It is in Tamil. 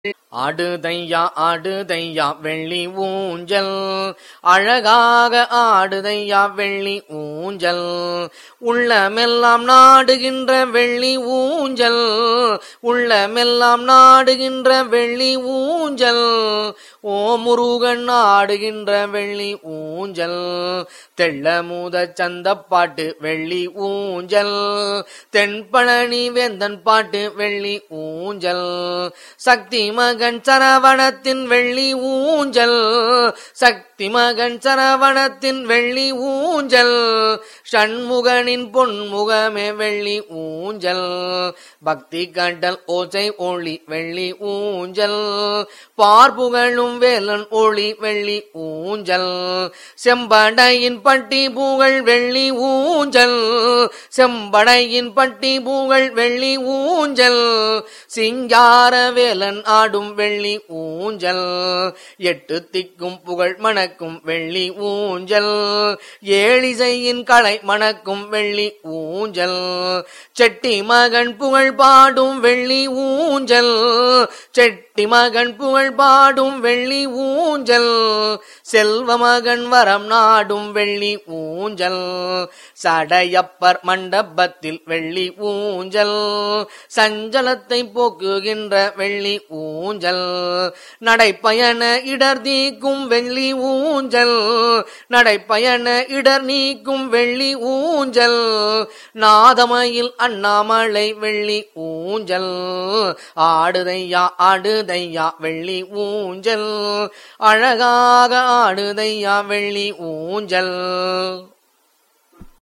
ஆடுதையா ஆடுதையா வெள்ளி ஊஞ்சல் அழகாக ஆடுதையா வெள்ளி ஊஞ்சல் உள்ளமெல்லாம் நாடுகின்ற வெள்ளி ஊஞ்சல் உள்ளமெல்லாம் நாடுகின்ற வெள்ளி ஊஞ்சல் ஓ முருகன் ஆடுகின்ற வெள்ளி ஊஞ்சல் தெள்ள மூத சந்தப்பாட்டு வெள்ளி ஊஞ்சல் தென்பழனி வேந்தன் பாட்டு வெள்ளி ஊஞ்சல் சக்தி மகன் சரவணத்தின் வெள்ளி ஊஞ்சல் சக்தி மகன் சரவணத்தின் வெள்ளி ஊஞ்சல் ஷண்முகனின் பொன்முகமே வெள்ளி ஊஞ்சல் பக்தி கண்டல் ஓசை ஒளி வெள்ளி ஊஞ்சல் பார்ப்புகழும் வேலன் ஒளி வெள்ளி ஊஞ்சல் செம்படையின் பட்டி பூகள் வெள்ளி ஊஞ்சல் செம்படையின் பட்டி பூகள் வெள்ளி ஊஞ்சல் சிங்கார வேலன் ஆடும் வெள்ளி ஊஞ்சல் எட்டு திக்கும் புகழ் மணக்கும் வெள்ளி ஊஞ்சல் ஏழிசையின் களை மணக்கும் வெள்ளி ஊஞ்சல் செட்டி மகன் புகழ் பாடும் வெள்ளி ஊஞ்சல் செட்டி மகன் புகழ் பாடும் வெள்ளி ஊஞ்சல் செல்வ மகன் வரம் நாடும் வெள்ளி ஊஞ்சல் சடையப்பர் மண்டபத்தில் வெள்ளி ஊஞ்சல் சஞ்சலத்தை போக்குகின்ற வெள்ளி ஊஞ்சல் நடைப்பயண இடர் நீக்கும் வெள்ளி ஊஞ்சல் நடைப்பயண இடர் நீக்கும் வெள்ளி ஊஞ்சல் நாதமயில் அண்ணாமலை வெள்ளி ஊஞ்சல் ஆடுதையா ஆடுதையா வெள்ளி ஊஞ்சல் அழகாக ஆடுதையா வெள்ளி ஊஞ்சல்